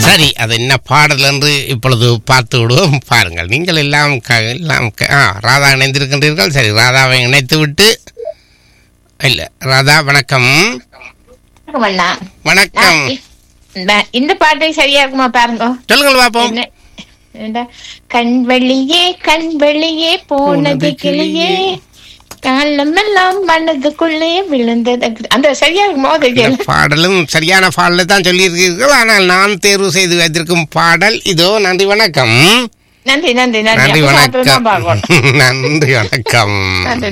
சரி அது என்ன பாடல் என்று இப்பொழுது பார்த்து விடுவோம் பாருங்கள் நீங்கள் எல்லாம் க- எல்லாம் க- ஆ ராதா இணைந்திருக்கின்றீர்கள் சரி ராதாவை இணைத்து விட்டு இல்ல ராதா வணக்கம் வணக்கம் அண்ணா வணக்கம் நான் இந்த- இந்த பாட்டு சரியா இருக்குமா பாருங்க சொல்லுங்கள் பார்ப்போம் என்ன என்ன? கண் வெளியே கண் வெளியே போனது கிளியே காலமெல்லாம் மனதுக்குள்ளே விழுந்தது அந்த சரியா இருக்குமோ இந்த தெரியல பாடலும் சரியான பாடலை தான் சொல்லியிருக்கிறீர்கள் ஆனால் நான் தேர்வு செய்து வைத்திருக்கும் பாடல் இதோ நன்றி வணக்கம் நன்றி நன்றி நன்றி நன்றி அப்ப சாப்பிட்டு தான் வணக்கம் பார்க்கணும் நன்றி வணக்கம் நன்றி